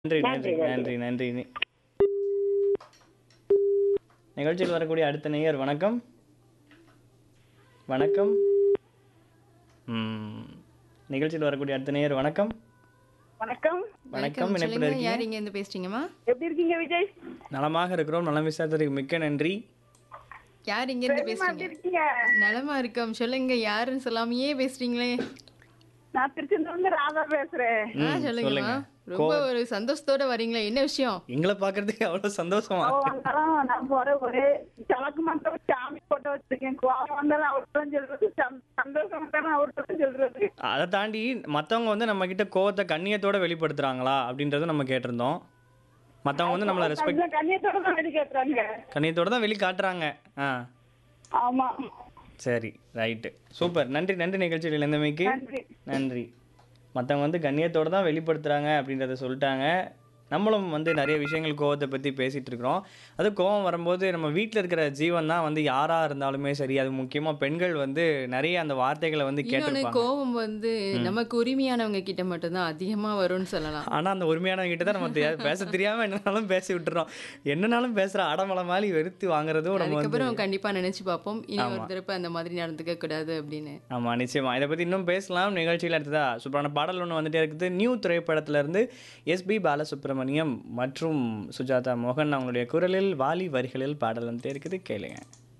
நன்றி நன்றி நன்றி, நன்றி நன்றி நி- நிகழ்ச்சியில் வரக்கூடிய அடுத்த நேயர் வணக்கம் வணக்கம் ம், நிகழ்ச்சியில் வரக்கூடிய அடுத்த நேயர் வணக்கம் வணக்கம் வணக்கம் இணைப்பில் சொல்லுங்க இருக்கீங்க யார் இங்க இருந்து பேசுறீங்கம்மா எப்படி இருக்கீங்க விஜய் நலமாக இருக்கிறோம் நலம் விசாரத்துக்கு மிக்க நன்றி யார் இங்க இருந்து சரிம்மா, எப்படி பேசுறீங்க இருக்கீங்க நலமா இருக்கோம் சொல்லுங்க யாருன்னு சொல்லாமையே பேசுறீங்களே நான் திருச்செந்தூர்ல இருந்து ராதா பேசுறேன் ஆ ம், சொல்லுங்கம்மா சொல்லுங்க. ரொம்ப ஒரு சந்தோஷத்தோட வரீங்களா என்ன விஷயம் எங்களை பார்க்கறதுக்கு அவ்வளோ சந்தோஷமா அவ வந்தாலும் நான் போற ஒரே சலக்கு மட்டும் சாமி போட்டோ வச்சிருக்கேன் கோவம் வந்தாலும் அவர்கிட்ட தான் சொல்றது சந்- சந்தோஷம் வந்தாலும் அவர்கிட்ட தான் சொல்றது அதை தாண்டி மற்றவங்க வந்து நம்ம கிட்ட கோவத்தை கண்ணியத்தோட வெளிப்படுத்துறாங்களா அப்படின்றத நம்ம கேட்டிருந்தோம் மற்றவங்க வந்து நம்மளை ரெஸ்பெக்ட் கொஞ்சம் கண்ணியத்தோட தான் வெளி கேட்கறாங்க கண்ணியத்தோட தான் வெளி காட்டுறாங்க ஆ ஆமா சரி ரைட்டு சூப்பர் நன்றி நன்றி நிகழ்ச்சியில் இருந்தமைக்கு நன்றி நன்றி மற்றவங்க வந்து கண்ணியத்தோடு தான் வெளிப்படுத்துகிறாங்க அப்படின்றத சொல்லிட்டாங்க நம்மளும் வந்து நிறைய விஷயங்கள் கோவத்தை பற்றி பேசிகிட்டு இருக்கிறோம் அது கோவம் வரும்போது நம்ம வீட்டில் இருக்கிற ஜீவன் தான் வந்து யாராக இருந்தாலுமே சரி அது முக்கியமாக பெண்கள் வந்து நிறைய அந்த வார்த்தைகளை வந்து இன்னொன்னு கேட்டிருப்பாங்க கோபம் வந்து நமக்கு உரிமையானவங்க கிட்ட மட்டும்தான் அதிகமா வரும்னு சொல்லலாம் ஆனால் அந்த உரிமையானவங்க கிட்ட தான் நம்ம தெ- பேச தெரியாமல் என்னனாலும் பேசி விட்டுறோம் என்னனாலும் பேசுகிற அடமலை மாதிரி வெறுத்து வாங்குறதும் நம்ம வந்து அதுக்கப்புறம் கண்டிப்பா நினைச்சு பார்ப்போம் இனி ஒரு தடவை அந்த மாதிரி நடந்துக்க கூடாது அப்படின்னு ஆமாம் நிச்சயமா இதை பற்றி இன்னும் பேசலாம் நிகழ்ச்சியில் அடுத்ததா சூப்பரான பாடல் ஒன்று வந்துட்டே இருக்குது நியூ திரைப்படத்துல இருந்து எஸ்பி பாலசுப்ரமணியம் மற்றும் சுஜாதா மோகன் அவங்களுடைய குரலில் வாலி வரிகளில் பாடல் வந்துட்டே இருக்குது கேளுங்க